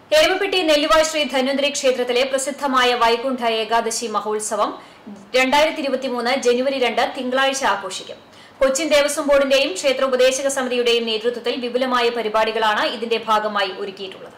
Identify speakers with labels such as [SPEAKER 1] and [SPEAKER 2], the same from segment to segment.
[SPEAKER 1] എരുമപ്പെട്ടി നെല്ലുവായ് ശ്രീ ധന്വന്തരി ക്ഷേത്രത്തിലെ പ്രസിദ്ധമായ വൈകുണ്ഠ ഏകാദശി മഹോത്സവം രണ്ടായിരത്തി ഇരുപത്തിമൂന്ന് ജനുവരി രണ്ട് തിങ്കളാഴ്ച ആഘോഷിക്കും കൊച്ചിൻ ദേവസ്വം ബോർഡിന്റെയും ക്ഷേത്ര ഉപദേശക സമിതിയുടെയും നേതൃത്വത്തിൽ വിപുലമായ പരിപാടികളാണ് ഇതിന്റെ ഭാഗമായി ഒരുക്കിയിട്ടുള്ളത്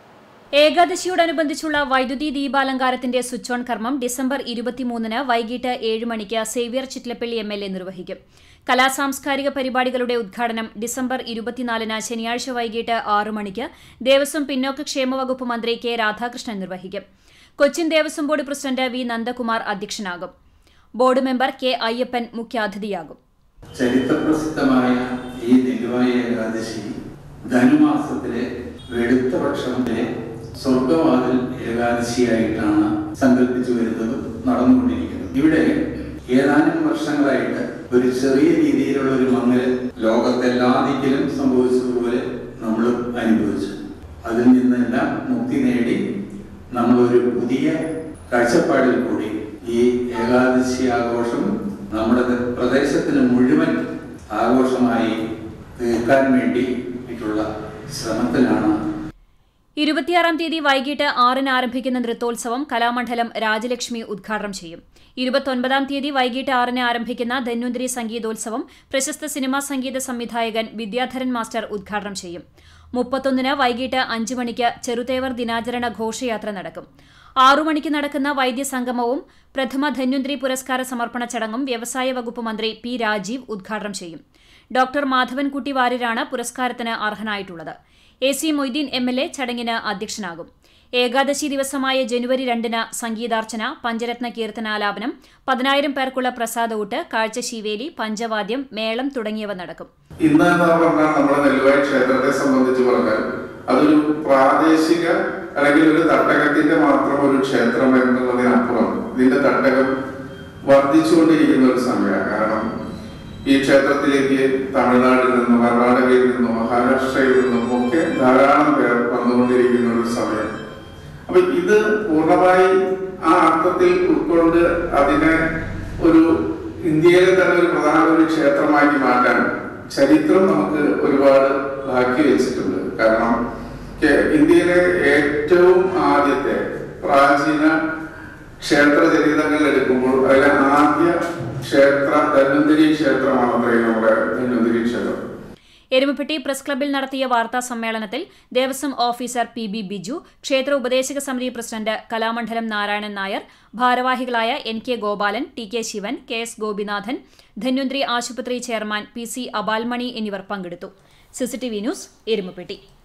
[SPEAKER 1] ഏകാദശിയോടനുബന്ധിച്ചുള്ള വൈദ്യുതി ദീപാലങ്കാരത്തിന്റെ സ്വിച്ച് ഓൺ കർമ്മം ഡിസംബർ ഇരുപത്തിമൂന്നിന് വൈകിട്ട് ഏഴ് മണിക്ക് Xavier Chittilappilly M L A നിർവഹിക്കും കലാസാംസ്കാരിക പരിപാടികളുടെ ഉദ്ഘാടനം ഡിസംബർ ഇരുപത്തിനാലിന് ശനിയാഴ്ച വൈകിട്ട് ആറു മണിക്ക് ദേവസ്വം പിന്നോക്ക ക്ഷേമ വകുപ്പ് മന്ത്രി കെ രാധാകൃഷ്ണൻ നിർവഹിക്കും Cochin Devaswom board president V Nandakumar അധ്യക്ഷനാകും ബോർഡ് മെമ്പർ കെ അയ്യപ്പൻ മുഖ്യാതിഥിയാകും
[SPEAKER 2] ചരിത്രപ്രസിദ്ധമായ ഈ നെല്ലുവായ ഏകാദശി ധനുമാസത്തിലെ വെളുത്ത പക്ഷത്തിലെ സ്വർഗവാതിൽ ഏകാദശിയായിട്ടാണ് സങ്കല്പിച്ചു വരുന്നത് നടന്നുകൊണ്ടിരിക്കുന്നത് ഇവിടെ ഏതാനും വർഷങ്ങളായിട്ട് ഒരു ചെറിയ രീതിയിലുള്ള ഒരു മങ്ങൽ ലോകത്തെല്ലാ ദിക്കിലും സംഭവിച്ചതുപോലെ നമ്മൾ അനുഭവിച്ചു അതിൽ നിന്നെല്ലാം മുക്തി നേടി നമ്മളൊരു പുതിയ കാഴ്ചപ്പാടിൽ കൂടി ഈ ഏകാദശി ആഘോഷം നമ്മുടെ പ്രദേശത്തിന് മുഴുവൻ ആഘോഷമായി തീർക്കാൻ വേണ്ടി ഉള്ള ശ്രമത്തിലാണ്
[SPEAKER 1] ഇരുപത്തിയാറാം തീയതി വൈകിട്ട് ആറിന് ആരംഭിക്കുന്ന നൃത്തോത്സവം കലാമണ്ഡലം രാജലക്ഷ്മി ഉദ്ഘാടനം ചെയ്യും ഇരുപത്തൊൻപതാം തീയതി വൈകിട്ട് ആറിന് ആരംഭിക്കുന്ന ധന്വന്തരി സംഗീതോത്സവം പ്രശസ്ത സിനിമാ സംഗീത സംവിധായകൻ വിദ്യാധരൻ മാസ്റ്റർ ഉദ്ഘാടനം ചെയ്യും മുപ്പത്തൊന്നിന് വൈകിട്ട് അഞ്ച് മണിക്ക് ചെറുതേവർ ദിനാചരണ ഘോഷയാത്ര നടക്കും ആറു മണിക്ക് നടക്കുന്ന വൈദ്യസംഗമവും പ്രഥമ ധന്വന്തരി പുരസ്കാര സമർപ്പണ ചടങ്ങും വ്യവസായ വകുപ്പ് മന്ത്രി പി രാജീവ് ഉദ്ഘാടനം ചെയ്യും ഡോക്ടർ മാധവൻകുട്ടി വാര്യരാണ് പുരസ്കാരത്തിന് അർഹനായിട്ടുള്ളത് A C Moideen M L A ചടങ്ങിന് അധ്യക്ഷനാകും ഏകാദശി ദിവസമായ ജനുവരി രണ്ടിന് സംഗീതാർച്ചന പഞ്ചരത്ന കീർത്തനാലാപനം പതിനായിരം പേർക്കുള്ള പ്രസാദഊട്ട് കാഴ്ചശീവേലി പഞ്ചവാദ്യം മേളം തുടങ്ങിയവ നടക്കും
[SPEAKER 3] ഇന്ന് എന്ന് പറഞ്ഞാൽ നമ്മുടെ നെല്ലുവായി ക്ഷേത്രത്തെ സംബന്ധിച്ച് പറഞ്ഞാൽ അതൊരു പ്രാദേശിക അല്ലെങ്കിൽ ഒരു തട്ടകത്തിന്റെ മാത്രം ഒരു ക്ഷേത്രം എന്നുള്ളതിനപ്പുറം ഇതിന്റെ തട്ടകം വർദ്ധിച്ചുകൊണ്ടിരിക്കുന്ന ഒരു സമയമാണ് കാരണം ഈ ക്ഷേത്രത്തിലേക്ക് തമിഴ്നാട്ടിൽ നിന്നും കർണാടകയിൽ നിന്നും മഹാരാഷ്ട്രയിൽ നിന്നും ഒക്കെ ധാരാളം പേർ വന്നുകൊണ്ടിരിക്കുന്ന ഒരു സമയം അപ്പൊ ഇത് പൂർണ്ണമായി ആ അർത്ഥത്തിൽ ഉൾക്കൊണ്ട് അതിനെ ഒരു ഇന്ത്യയിലെ തന്നെ ഒരു പ്രധാന ഒരു ക്ഷേത്രമാക്കി മാറ്റാൻ ചരിത്രം നമുക്ക് ഒരുപാട് ബാക്കി വെച്ചിട്ടുണ്ട് കാരണം കേ- ഇന്ത്യയിലെ ഏറ്റവും ആദ്യത്തെ പ്രാചീന ക്ഷേത്ര ചരിതങ്ങൾ എടുക്കുമ്പോൾ അതിലെ ആദ്യ ക്ഷേത്ര ധന്വന്തരി ക്ഷേത്രമാണ് അത്രയും നമ്മുടെ ധന്വന്തരി ക്ഷേത്രം
[SPEAKER 1] എരുമപ്പെട്ടി പ്രസ് ക്ലബ്ബിൽ നടത്തിയ വാർത്താ സമ്മേളനത്തിൽ Devaswom officer P B Biju ക്ഷേത്ര ഉപദേശക സമിതി പ്രസിഡന്റ് കലാമണ്ഡലം നാരായണൻ നായർ ഭാരവാഹികളായ N K Gopalan T K Sivan K S Gopinathan Dhanwantari ആശുപത്രി ചെയർമാൻ പി സി അബാൽമണി എന്നിവർ പങ്കെടുത്തു സിസിടിവി ന്യൂസ് എരുമപ്പെട്ടി